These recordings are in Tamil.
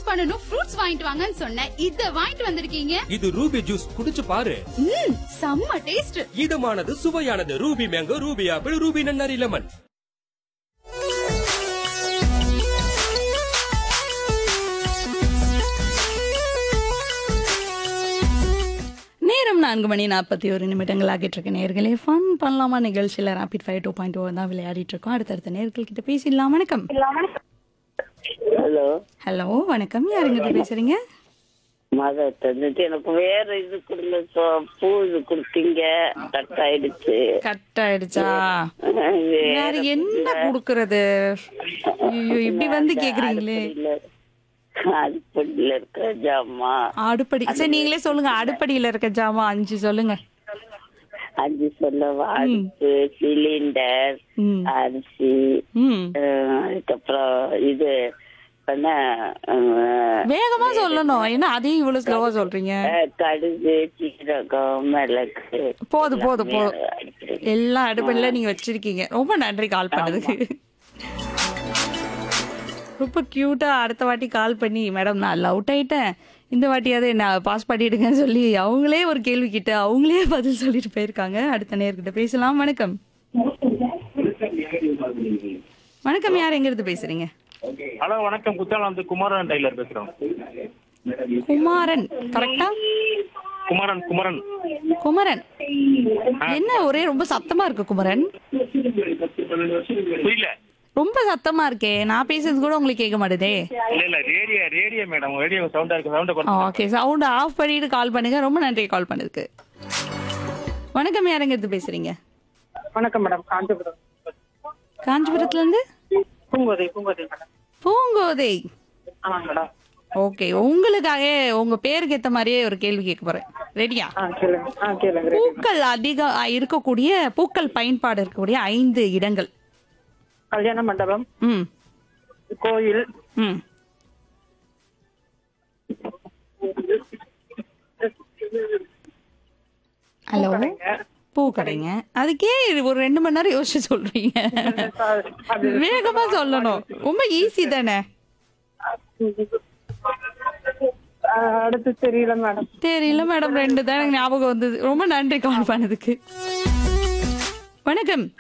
பண்ணனும் ஃப்ரூட்ஸ் வாங்கிட்டு வாங்கன்னு சொன்னேன் இத வாங்கிட்டு வந்திருக்கீங்க இது ரூபி ஜூஸ் குடிச்சு பாரு ம் செம்ம டேஸ்ட் இதமானது சுவையானது Ruby mango Ruby apple Ruby நன்னாரி லெமன் நேரம் நான்கு மணி நாற்பத்தி ஒரு நிமிடங்கள் ஆகிட்டு இருக்கு நேர்களே ஃபன் பண்ணலாமா நிகழ்ச்சியில் ரேபிட் ஃபைவ் டூ பாயிண்ட் தான் விளையாடிட்டு இருக்கோம் அடுத்தடுத்த நேர்கள் கிட்ட பேசிடலாம் வணக்கம் ஹலோ ஹலோ வணக்கம் யாருங்கிட்ட பேசுறீங்க மத தந்துட்டு எனக்கு வேற இது கொடுங்க சோ- பூ இது கொடுத்தீங்க கட் ஆயிடுச்சு கட் ஆயிடுச்சா வேற வேற என்ன குடுக்கறது ஐயோ இப்படி வந்து கேக்குறீங்களே அடுப்படியில- அடுப்படியில இருக்கிற ஜாமா அடுப்படி சரி நீங்களே சொல்லுங்க அடுப்படியில இருக்க ஜாமா அஞ்சு சொல்லுங்க அஞ்சு சொல்லவா அடுப்பு சிலிண்டர் ம் அரிசி ம் அஹ், அதுக்கப்புறம் இது என்ன அஹ், வேகமா சொல்லணும் என்ன அதையும் இவ்வளவு ஸ்லோவா சொல்றீங்க அஹ், கடுகு சீரகம் மிளகு போதும் போதும் போதும் எல்லா அடுப்படில நீங்க வச்சிருக்கீங்க ரொம்ப நன்றி கால் பண்ணதுக்கு ரொம்ப கியூட்டா அடுத்த வாட்டி கால் பண்ணி மேடம் நான் அவுட் ஆயிட்டேன் இந்த வாட்டியாவது என்ன பாஸ் பண்ணிடுங்கன்னு சொல்லி அவங்களே ஒரு கேள்வி கிட்ட அவங்களே பதில் சொல்லிட்டு போயிருக்காங்க அடுத்த நேர்கிட்ட பேசலாம் வணக்கம் வணக்கம் யார் எங்க இருந்து பேசுறீங்க ஹலோ வணக்கம் குத்தாலம் வந்து குமாரன் டெய்லர் பேசுறோம் குமாரன் கரெக்டா குமாரன் குமரன் குமரன் என்ன ஒரே ரொம்ப சத்தமா இருக்கு குமரன் புரியல ரொம்ப சத்தமா இருக்கே நான் பேசுறது கூட உங்களுக்கு கேட்க மாட்டேதே இல்ல இல்ல ரேடியோ ரேடியோ மேடம் ரேடியோ சவுண்டா இருக்கு சவுண்ட குறைச்சு ஓகே சவுண்ட் ஆஃப் பண்ணிட்டு கால் பண்ணுங்க ரொம்ப நன்றி கால் பண்ணதுக்கு வணக்கம் யாருங்க இருந்து பேசுறீங்க வணக்கம் மேடம் காஞ்சிபுரம் காஞ்சிபுரத்துல இருந்து பூங்கோதை பூங்கோதை மேடம் பூங்கோதை ஆமாங்க மேடம் ஓகே உங்களுக்காக உங்க பேருக்கு ஏத்த மாதிரியே ஒரு கேள்வி கேட்க போறேன் ரெடியா ஆ கேளுங்க ஆ கேளுங்க ready. பூக்கள் அதிக இருக்கக்கூடிய பூக்கள் பயன்பாடு இருக்கக்கூடிய ஐந்து இடங்கள் கல்யாண மண்டபம் ம் கோயில் ம் ஹலோ பூக்கடைங்க அதுக்கே ஒரு ரெண்டு மணி நேரம் யோசிச்சு சொல்றீங்க வேகமா சொல்லணும் ரொம்ப ஈஸி தானே ஆ, அடுத்து தெரியல மேடம் தெரியல மேடம் ரெண்டு தான் எனக்கு ஞாபகம் வந்தது ரொம்ப நன்றி கால் பண்ணதுக்கு வணக்கம்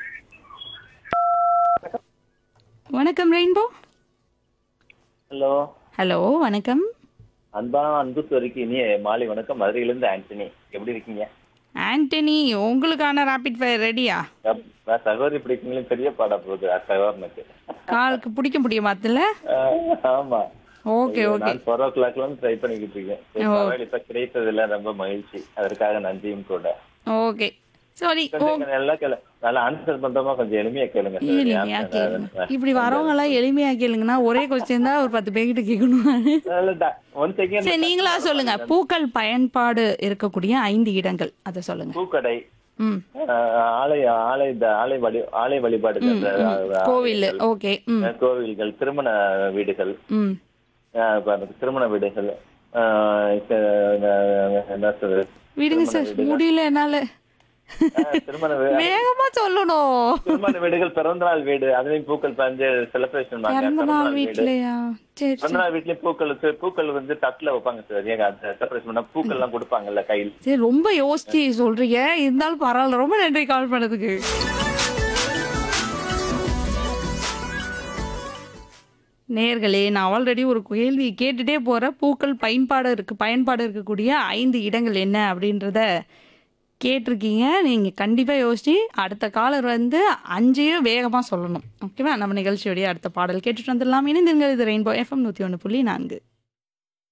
வணக்கம் ரெயின்போ ஹலோ ஹலோ வணக்கம் அன்பான அன்பு சொரிக்கு இனிய மாலை வணக்கம் மதுரையிலிருந்து ஆண்டனி எப்படி இருக்கீங்க ஆண்டனி உங்களுக்கான ராபிட் ஃபயர் ரெடியா அப்- நான் சகோதரி பிடிக்கீங்களும் பெரிய பாடா போகுது சகோதரனுக்கு காலுக்கு பிடிக்க முடியுமா அதுல ஆஹ், ஆமா ஓகே ஓகே நான் ஃபோர் ஓ கிளாக்ல இருந்து ட்ரை பண்ணிக்கிட்டு இருக்கேன் சரி, ஓ. பரவாயில்ல, இப்ப கிடைத்ததுல ரொம்ப மகிழ்ச்சி அதற்காக நன்றியும் கூட ஓகே சாரி கொஞ்சம் நல்லா கேளு நல்லா ஆன்சர் பண்றோமா கொஞ்சம் எளிமையா கேளுங்க sir. எளிமையா answer கேளுங்க நான் இப்படி வரவங்க எல்லாம் எளிமையா கேளுங்கன்னா ஒரே கொஸ்டின் தான் ஒரு பத்து பேர்கிட்ட கேட்கணும் நல்ல da- one second. சரி நீங்களா சொல்லுங்க பூக்கள் பயன்பாடு இருக்கக்கூடிய ஐந்து இடங்கள் அதை சொல்லுங்க பூக்கடை ம் ஆஹ், ஆலய ஆலய இந்த ஆலய வழி ஆலய வழிபாடு கோவில் ஓகே ம் கோவில்கள் திருமண வீடுகள் ம் ஆஹ் இப்ப அந்த திருமண வீடுகள் ஆஹ் இப்ப இந்த- என்ன சொல்றது விடுங்க சார் முடியல என்னால ஆஹ் திருமண வீ- வேகமா சொல்லணும் திருமண வீடுகள் பிறந்த நாள் வீடு அதுலயும் பூக்கள் பஞ்சு செலிப்ரேஷன் பிறந்த நாள் வீட்லயா சரி பிறந்த நாள் வீட்லயும் பூக்கள் வச்சு- பூக்கள் வந்து தட்டுல வைப்பாங்க சார் ஏங்க அந்த செலிப்ரேஷன் பண்ணா பூக்கள் எல்லாம் கொடுப்பாங்கல்ல கையில் சரி ரொம்ப யோசிச்சு சொல்றீங்க இருந்தாலும் பரவாயில்ல ரொம்ப நன்றி கால் பண்ணதுக்கு நேர்களே நான் ஆல்ரெடி ஒரு கேள்வி கேட்டுட்டே போறேன் பூக்கள் பயன்பாடு இருக்கு பயன்பாடு இருக்கக்கூடிய ஐந்து இடங்கள் என்ன அப்படின்றத கேட்டிருக்கீங்க நீங்க கண்டிப்பா யோசிச்சு அடுத்த காலர் வந்து அஞ்சையும் வேகமா சொல்லணும் ஓகேவா நம்ம நிகழ்ச்சியோடைய அடுத்த பாடல் கேட்டுட்டு வந்துடலாம் இணைந்திருங்கள் இது ரெயின்போ எஃப்எம் நூத்தி ஒன்று புள்ளி நான்கு